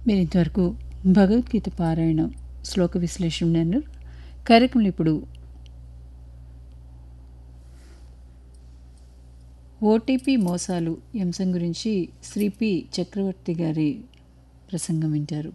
మీరు ఇంతవరకు భగవద్గీత పారాయణం శ్లోక విశ్లేషణ విన్నారు కార్యక్రమంలో ఇప్పుడు ఓటీపీ మోసాలు ఈ అంశం గురించి శ్రీ పి చక్రవర్తి గారి ప్రసంగం వింటారు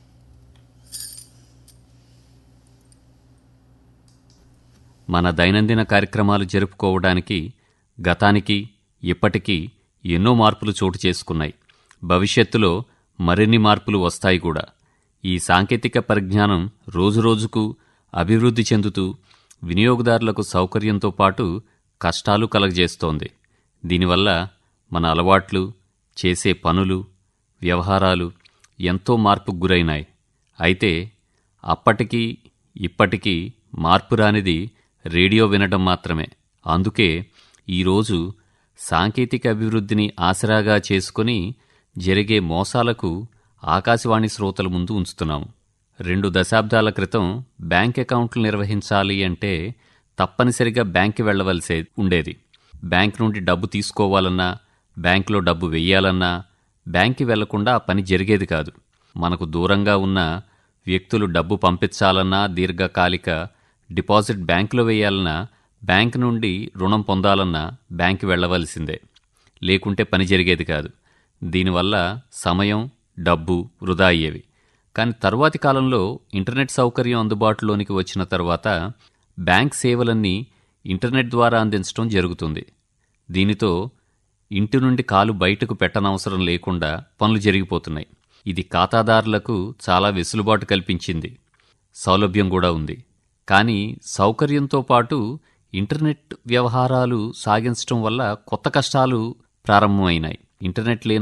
మన దైనందిన కార్యక్రమాలు జరుపుకోవడానికి గతానికి ఇప్పటికీ ఎన్నో మార్పులు చోటు చేసుకున్నాయి భవిష్యత్తులో మరిన్ని మార్పులు వస్తాయి కూడా ఈ సాంకేతిక పరిజ్ఞానం రోజురోజుకు అభివృద్ధి చెందుతూ వినియోగదారులకు సౌకర్యంతో పాటు కష్టాలు కలగజేస్తోంది దీనివల్ల మన అలవాట్లు చేసే పనులు వ్యవహారాలు ఎంతో మార్పుకు గురైనాయి అయితే అప్పటికీ ఇప్పటికీ మార్పు రానిది రేడియో వినడం మాత్రమే అందుకే ఈరోజు సాంకేతిక అభివృద్ధిని ఆసరాగా చేసుకుని జరిగే మోసాలకు ఆకాశవాణి శ్రోతల ముందు ఉంచుతున్నాము రెండు దశాబ్దాల క్రితం బ్యాంక్ అకౌంట్లు నిర్వహించాలి అంటే తప్పనిసరిగా బ్యాంక్కి వెళ్లవలసే ఉండేది బ్యాంక్ నుండి డబ్బు తీసుకోవాలన్నా బ్యాంకులో డబ్బు వెయ్యాలన్నా బ్యాంక్కి వెళ్లకుండా ఆ పని జరిగేది కాదు మనకు దూరంగా ఉన్న వ్యక్తులు డబ్బు పంపించాలన్నా దీర్ఘకాలిక డిపాజిట్ బ్యాంకులో వేయాలన్నా బ్యాంక్ నుండి రుణం పొందాలన్నా బ్యాంక్ వెళ్లవలసిందే లేకుంటే పని జరిగేది కాదు దీనివల్ల సమయం డబ్బు వృధా అయ్యేవి కానీ తరువాతి కాలంలో ఇంటర్నెట్ సౌకర్యం అందుబాటులోనికి వచ్చిన తర్వాత బ్యాంక్ సేవలన్నీ ఇంటర్నెట్ ద్వారా అందించడం జరుగుతుంది దీనితో ఇంటి నుండి కాలు బయటకు పెట్టనవసరం లేకుండా పనులు జరిగిపోతున్నాయి ఇది ఖాతాదారులకు చాలా వెసులుబాటు కల్పించింది సౌలభ్యం కూడా ఉంది కానీ సౌకర్యంతో పాటు ఇంటర్నెట్ వ్యవహారాలు సాగించడం వల్ల కొత్త కష్టాలు ప్రారంభమైనాయి ఇంటర్నెట్ లేని